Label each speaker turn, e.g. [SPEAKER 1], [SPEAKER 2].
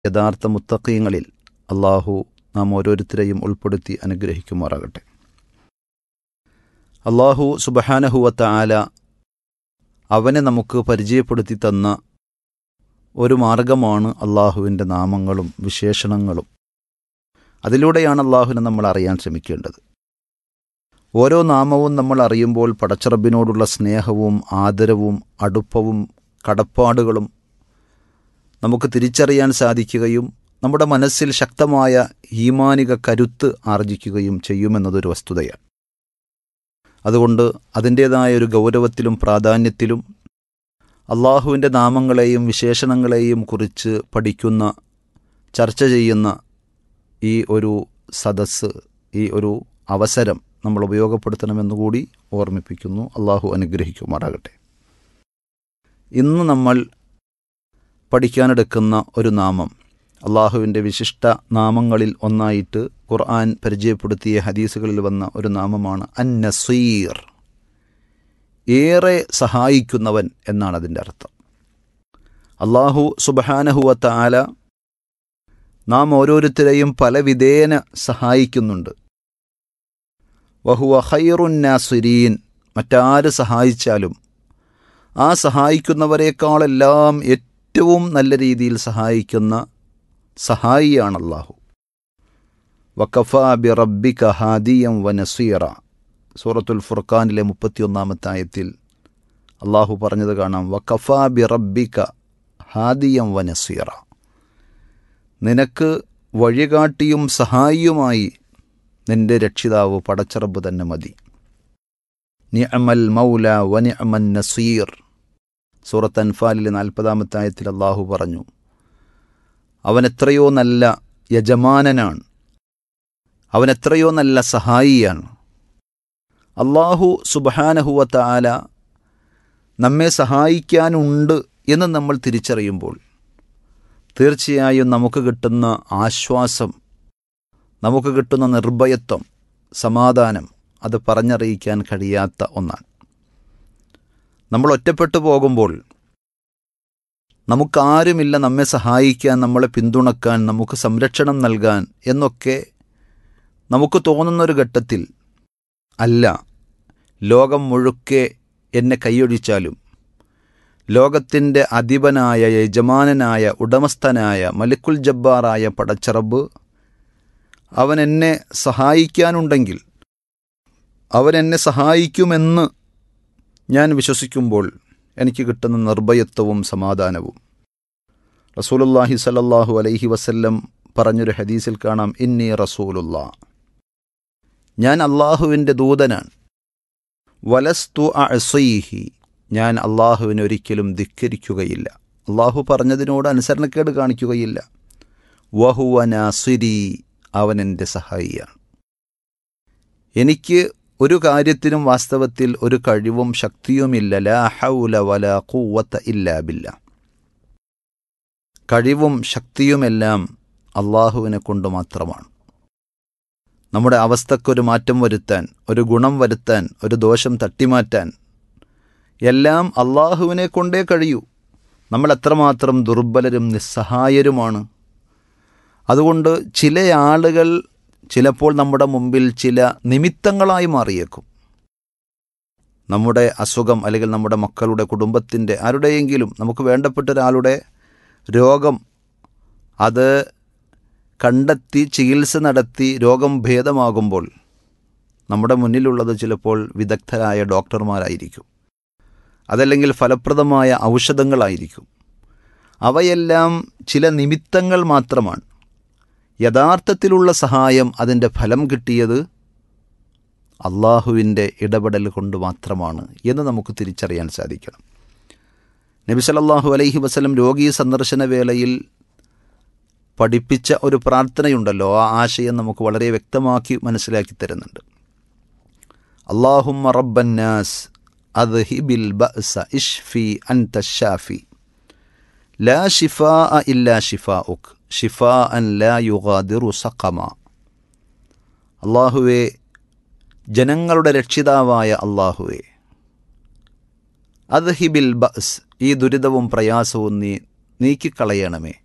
[SPEAKER 1] യഥാർത്ഥ മുത്തക്കീങ്ങളിൽ അള്ളാഹു നാം ഓരോരുത്തരെയും ഉൾപ്പെടുത്തി അനുഗ്രഹിക്കുമാറാകട്ടെ അള്ളാഹു സുബഹാനഹുവത്ത ആല അവനെ നമുക്ക് പരിചയപ്പെടുത്തി തന്ന ഒരു മാർഗമാണ് അള്ളാഹുവിൻ്റെ നാമങ്ങളും വിശേഷണങ്ങളും അതിലൂടെയാണ് അള്ളാഹുവിനെ നമ്മൾ അറിയാൻ ശ്രമിക്കേണ്ടത് ഓരോ നാമവും നമ്മൾ അറിയുമ്പോൾ പടച്ചറബിനോടുള്ള സ്നേഹവും ആദരവും അടുപ്പവും കടപ്പാടുകളും നമുക്ക് തിരിച്ചറിയാൻ സാധിക്കുകയും നമ്മുടെ മനസ്സിൽ ശക്തമായ ഈമാനിക കരുത്ത് ആർജിക്കുകയും ചെയ്യുമെന്നതൊരു വസ്തുതയാണ് അതുകൊണ്ട് അതിൻ്റേതായ ഒരു ഗൗരവത്തിലും പ്രാധാന്യത്തിലും അള്ളാഹുവിൻ്റെ നാമങ്ങളെയും വിശേഷണങ്ങളെയും കുറിച്ച് പഠിക്കുന്ന ചർച്ച ചെയ്യുന്ന ഈ ഒരു സദസ്സ് ഈ ഒരു അവസരം നമ്മൾ ഉപയോഗപ്പെടുത്തണമെന്നുകൂടി ഓർമ്മിപ്പിക്കുന്നു അള്ളാഹു അനുഗ്രഹിക്കുമാറാകട്ടെ ഇന്ന് നമ്മൾ പഠിക്കാനെടുക്കുന്ന ഒരു നാമം അള്ളാഹുവിൻ്റെ വിശിഷ്ട നാമങ്ങളിൽ ഒന്നായിട്ട് ഖുർആൻ പരിചയപ്പെടുത്തിയ ഹദീസുകളിൽ വന്ന ഒരു നാമമാണ് അൻ നസീർ ഏറെ സഹായിക്കുന്നവൻ എന്നാണ് അതിൻ്റെ അർത്ഥം അള്ളാഹു സുബഹാനഹുവത്ത ആല നാം ഓരോരുത്തരെയും പല വിധേന സഹായിക്കുന്നുണ്ട് വഹുവ ഖൈറുന്നാസുരീൻ മറ്റാര് സഹായിച്ചാലും ആ സഹായിക്കുന്നവരെക്കാളെല്ലാം ഏറ്റവും നല്ല രീതിയിൽ സഹായിക്കുന്ന സഹായിയാണ് അള്ളാഹു വക്കഫ ബി റബ്ബിക ഹാദിയം വ നസീറ സൂറത്തുൽ ഫുർഖാനിലെ മുപ്പത്തിയൊന്നാമത്തെ ആയത്തിൽ അള്ളാഹു പറഞ്ഞത് കാണാം വക്കഫ ബി റബ്ബിക ഹാദിയം വ നസീറ നിനക്ക് വഴികാട്ടിയും സഹായിയുമായി നിന്റെ രക്ഷിതാവ് പടച്ചറബ് തന്നെ മതി നിഅമൽ മൗല വ നിഅമൻ നസീർ സൂറത്ത് അൻഫാലിലെ നാൽപ്പതാമത്തെ ആയത്തിൽ അള്ളാഹു പറഞ്ഞു അവൻ എത്രയോ നല്ല യജമാനനാണ് അവൻ എത്രയോ നല്ല സഹായിയാണ് അള്ളാഹു സുബഹാനഹുവത്ത ആല നമ്മെ സഹായിക്കാനുണ്ട് എന്ന് നമ്മൾ തിരിച്ചറിയുമ്പോൾ തീർച്ചയായും നമുക്ക് കിട്ടുന്ന ആശ്വാസം നമുക്ക് കിട്ടുന്ന നിർഭയത്വം സമാധാനം അത് പറഞ്ഞറിയിക്കാൻ കഴിയാത്ത ഒന്നാണ് നമ്മൾ ഒറ്റപ്പെട്ടു പോകുമ്പോൾ നമുക്കാരുമില്ല നമ്മെ സഹായിക്കാൻ നമ്മളെ പിന്തുണക്കാൻ നമുക്ക് സംരക്ഷണം നൽകാൻ എന്നൊക്കെ നമുക്ക് തോന്നുന്നൊരു ഘട്ടത്തിൽ അല്ല ലോകം മുഴുക്കെ എന്നെ കൈയൊഴിച്ചാലും ലോകത്തിൻ്റെ അധിപനായ യജമാനനായ ഉടമസ്ഥനായ മലിക്കുൽ ജബ്ബാറായ പടച്ചറബ് അവൻ എന്നെ സഹായിക്കാനുണ്ടെങ്കിൽ അവൻ എന്നെ സഹായിക്കുമെന്ന് ഞാൻ വിശ്വസിക്കുമ്പോൾ എനിക്ക് കിട്ടുന്ന നിർഭയത്വവും സമാധാനവും റസൂലുല്ലാഹി സലല്ലാഹു അലൈഹി വസല്ലം പറഞ്ഞൊരു ഹദീസിൽ കാണാം ഇന്നി റസൂലുള്ള ഞാൻ അള്ളാഹുവിൻ്റെ ദൂതനാണ് വലസ്തു അസൈഹി ഞാൻ അള്ളാഹുവിനെ ഒരിക്കലും ധിക്കരിക്കുകയില്ല അള്ളാഹു പറഞ്ഞതിനോട് അനുസരണക്കേട് കാണിക്കുകയില്ല വഹുവ നാസിരി അവൻ എൻ്റെ സഹായിയാണ് എനിക്ക് ഒരു കാര്യത്തിനും വാസ്തവത്തിൽ ഒരു കഴിവും ശക്തിയുമില്ല ലാ ഹൗല വല കൂവത്ത ഇല്ലാ ബില്ല കഴിവും ശക്തിയുമെല്ലാം അള്ളാഹുവിനെ കൊണ്ട് മാത്രമാണ് നമ്മുടെ അവസ്ഥക്കൊരു മാറ്റം വരുത്താൻ ഒരു ഗുണം വരുത്താൻ ഒരു ദോഷം തട്ടിമാറ്റാൻ എല്ലാം അള്ളാഹുവിനെ കൊണ്ടേ കഴിയൂ നമ്മൾ എത്രമാത്രം ദുർബലരും നിസ്സഹായരുമാണ് അതുകൊണ്ട് ചില ആളുകൾ ചിലപ്പോൾ നമ്മുടെ മുമ്പിൽ ചില നിമിത്തങ്ങളായി മാറിയേക്കും നമ്മുടെ അസുഖം അല്ലെങ്കിൽ നമ്മുടെ മക്കളുടെ കുടുംബത്തിൻ്റെ ആരുടെയെങ്കിലും നമുക്ക് വേണ്ടപ്പെട്ട ഒരാളുടെ രോഗം അത് കണ്ടെത്തി ചികിത്സ നടത്തി രോഗം ഭേദമാകുമ്പോൾ നമ്മുടെ മുന്നിലുള്ളത് ചിലപ്പോൾ വിദഗ്ധരായ ഡോക്ടർമാരായിരിക്കും അതല്ലെങ്കിൽ ഫലപ്രദമായ ഔഷധങ്ങളായിരിക്കും അവയെല്ലാം ചില നിമിത്തങ്ങൾ മാത്രമാണ് യഥാർത്ഥത്തിലുള്ള സഹായം അതിൻ്റെ ഫലം കിട്ടിയത് അള്ളാഹുവിൻ്റെ ഇടപെടൽ കൊണ്ട് മാത്രമാണ് എന്ന് നമുക്ക് തിരിച്ചറിയാൻ സാധിക്കണം നബി സല്ലല്ലാഹു അലൈഹി വസല്ലം രോഗീ സന്ദർശന വേളയിൽ പഠിപ്പിച്ച ഒരു പ്രാർത്ഥനയുണ്ടല്ലോ ആ ആശയം നമുക്ക് വളരെ വ്യക്തമാക്കി മനസ്സിലാക്കി തരുന്നുണ്ട് അള്ളാഹുമ്മ റബ്ബന്നാസ് അദ്ഹിബിൽ ബഅസ ഇഷ്ഫി അൻത ഷാഫി ലാ ഷിഫാ ഇല്ലാ ഷിഫാഉക് ഷിഫാ അൻ ലാ യുഗാദിറു സഖമ അള്ളാഹുവെ ജനങ്ങളുടെ രക്ഷിതാവായ അള്ളാഹുവെ അദ്ഹിബിൽ ബഅസ് ഈ ദുരിതവും പ്രയാസവും നീ നീക്കിക്കളയണമേ